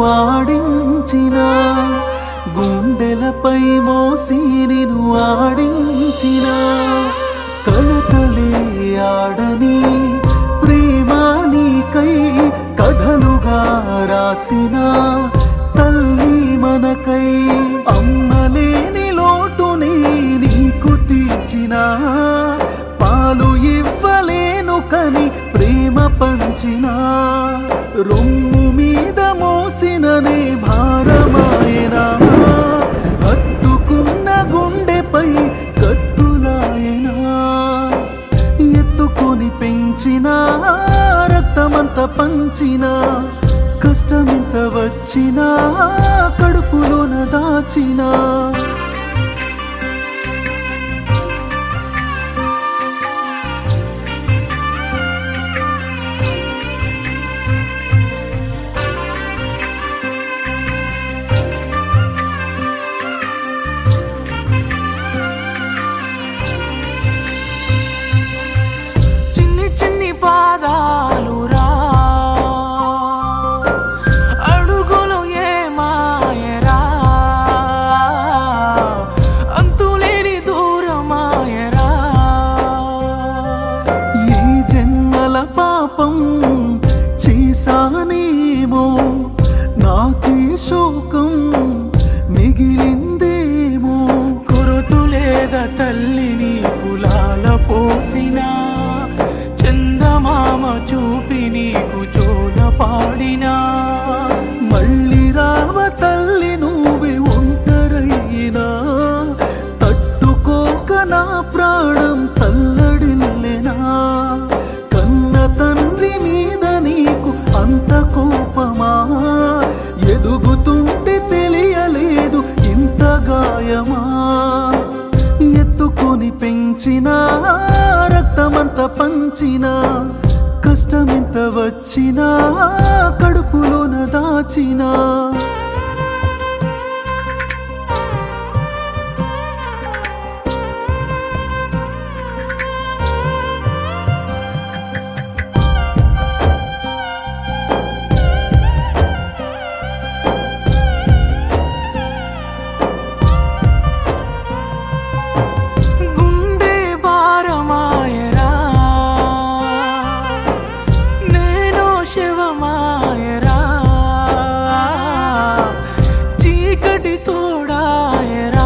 ఆడించిన గుండెలపై మోసి నిన్ను ఆడించిన కలతలే ఆడని ప్రేమ నీకై కథలుగా రాసిన తల్లి మనకై అమ్మలేని లోటుని నీకు తీర్చిన పాలు ఇవ్వలేను కని ప్రేమ పంచిన రొమ్ము మీద మోసిననే భారమాయనా హత్తుకున్న గుండెపై కత్తులాయనా ఎత్తుకొని పెంచిన రక్తమంత పంచిన కష్టమెంత వచ్చినా కడుపులోన దాచినా చిన్ని చిన్ని పాదాలు రా అడుగులు ఏమాయరా అంతులేని దూరమాయరా ఈ జన్మల పాపం చేశానేమో నాకే శోకం మిగిలిందేమో గురుతులేద తల్లిని కులాల పోసిన చందమామ చూపి నీకు చోల పాడినా మళ్ళీ రావ తల్లి నువ్వే ఒంటరైనా తట్టుకోక నా ప్రాణం తల్లడిల్లెనా కన్న తండ్రి మీద నీకు అంత కోపమా ఎదుగుతుంటే తెలియలేదు ఇంత గాయమా ఎత్తుకొని పెంచిన రక్తమంత పంచిన కష్టమెంత వచ్చినా కడుపులోన దాచినా గుండె భారమాయరా నేను శివమాయరా చీకటి తోడాయరా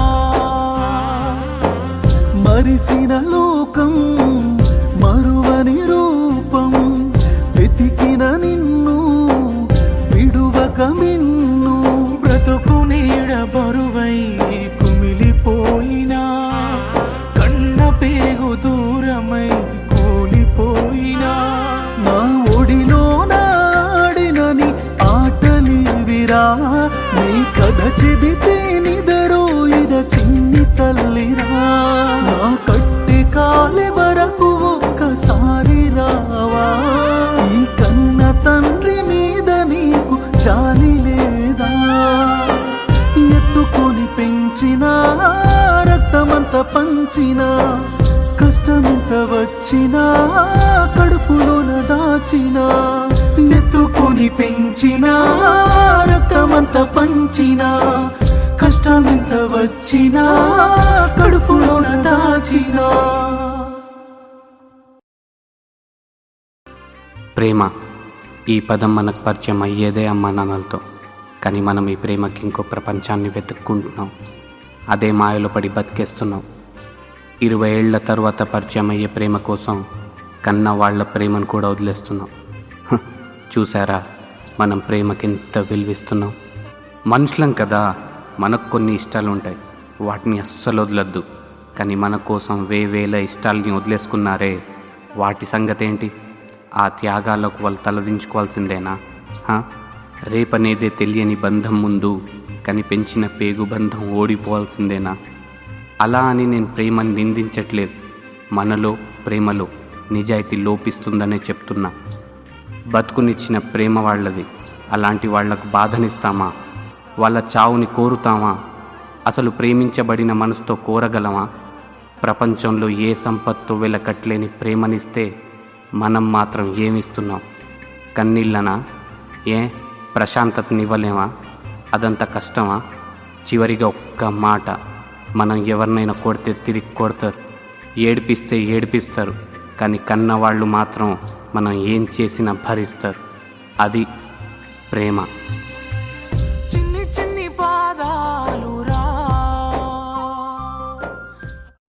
మరిసిన లోకం మరువని రూపం వెతికిన నిన్ను విడువక మిన్ను బ్రతుకు నీడ బరువై కుమిలిపోయినా కన్న పేగు దూరమై కూలిపోయినా నా ఒడిలో నాడినని ఆటలివిరా నీ కథ చెబితే నిదరో ఇద చిన్ని తల్లిరా నా కట్టె కాలే వరకు ఒక్కసారి రావా ఈ కన్న తండ్రి మీద నీకు చాలి లేదా ఎత్తుకొని పెంచిన రక్తమంత పంచిన కష్టమెంత వచ్చినా కడుపులోన దాచినా ఎత్తుకొని పెంచిన రక్తమంత పంచిన కష్టమెంత వచ్చినా కడుపులోన దాచినా ప్రేమ ఈ పదం మనకు పరిచయం అయ్యేదే అమ్మ నాన్నలతో కానీ మనం ఈ ప్రేమకి ఇంకో ప్రపంచాన్ని వెతుక్కుంటున్నాం అదే మాయలో పడి బతికేస్తున్నాం ఇరవై ఏళ్ల తర్వాత పరిచయం అయ్యే ప్రేమ కోసం కన్న వాళ్ళ ప్రేమను కూడా వదిలేస్తున్నాం హ, చూసారా మనం ప్రేమకి ఎంత విలువిస్తున్నాం మనుషులం కదా మనకు కొన్ని ఇష్టాలు ఉంటాయి వాటిని అస్సలు వదలొద్దు కానీ మన కోసం వేవేల ఇష్టాలని వదిలేసుకున్నారే వాటి సంగతి ఏంటి ఆ త్యాగాలకు వాళ్ళు తలదించుకోవాల్సిందేనా హా? రేపనేదే తెలియని బంధం ముందు కానీ పెంచిన పేగు బంధం ఓడిపోవాల్సిందేనా అలా అని నేను ప్రేమని నిందించట్లేదు మనలో ప్రేమలో నిజాయితీ లోపిస్తుందనే చెప్తున్నా బతుకునిచ్చిన ప్రేమ వాళ్ళది అలాంటి వాళ్లకు బాధనిస్తామా వాళ్ళ చావుని కోరుతామా అసలు ప్రేమించబడిన మనసుతో కోరగలమా ప్రపంచంలో ఏ సంపత్తు వెలకట్లేని ప్రేమనిస్తే మనం మాత్రం ఏమిస్తున్నాం కన్నీళ్ళనా ఏ ప్రశాంతతని ఇవ్వలేమా అదంత కష్టమా చివరిగా ఒక్క మాట మనం ఎవరినైనా కొడితే తిరిగి కొడతారు ఏడిపిస్తే ఏడిపిస్తారు కానీ కన్నవాళ్ళు మాత్రం మనం ఏం చేసినా భరిస్తారు అది ప్రేమ